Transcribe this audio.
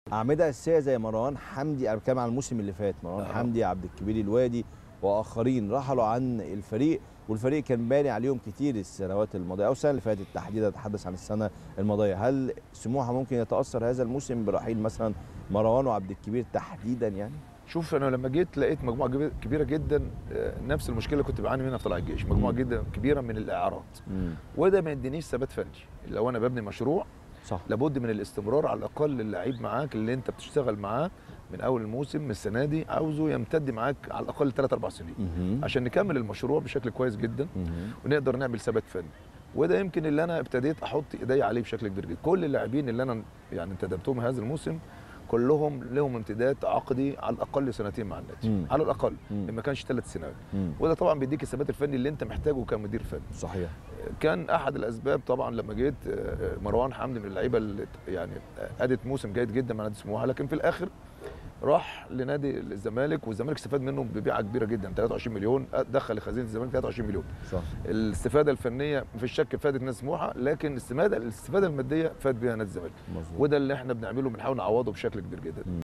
اعمده اساسيه زي مروان حمدي انا بتكلم عن الموسم اللي فات مروان آه. حمدي عبد الكبير الوادي واخرين رحلوا عن الفريق والفريق كان باني عليهم كتير السنوات الماضيه او السنه اللي فاتت تحديدا اتحدث عن السنه الماضيه هل سموحه ممكن يتاثر هذا الموسم برحيل مثلا مروان وعبد الكبير تحديدا يعني شوف انا لما جيت لقيت مجموعه كبيرة- كبيره جدا آه، نفس المشكله اللي كنت بعاني منها في طلائع الجيش مجموعه مم. جدا كبيره من الاعارات مم. وده ما يدينيش ثبات فني لو انا ببني مشروع صح لابد من الاستمرار على الاقل اللعيب معاك اللي انت بتشتغل معاه من اول الموسم من السنه دي عاوزه يمتد معاك على الاقل 3 4 سنين مهم. عشان نكمل المشروع بشكل كويس جدا مهم. ونقدر نعمل ثبات فني وده يمكن اللي انا ابتديت احط ايدي عليه بشكل كبير جدا كل اللاعبين اللي انا يعني انتدبتهم هذا الموسم كلهم لهم امتداد عقدي على الاقل سنتين مع النادي مم. على الاقل مم. إن ما كانش ثلاث سنوات مم. وده طبعا بيديك الثبات الفني اللي انت محتاجه كمدير فني صحيح كان احد الاسباب طبعا لما جيت آه، مروان حمدي من اللعيبه اللي يعني ادت موسم جيد جدا مع نادي سموحه لكن في الاخر راح لنادي الزمالك والزمالك استفاد منه ببيعه كبيره جدا 23 مليون دخل لخزينه الزمالك 23 مليون صح الاستفاده الفنيه في الشك فادت نادي سموحه لكن الاستفاده الاستفاده الماديه فاد بيها نادي الزمالك مظبوط وده اللي احنا بنعمله بنحاول نعوضه بشكل كبير جدا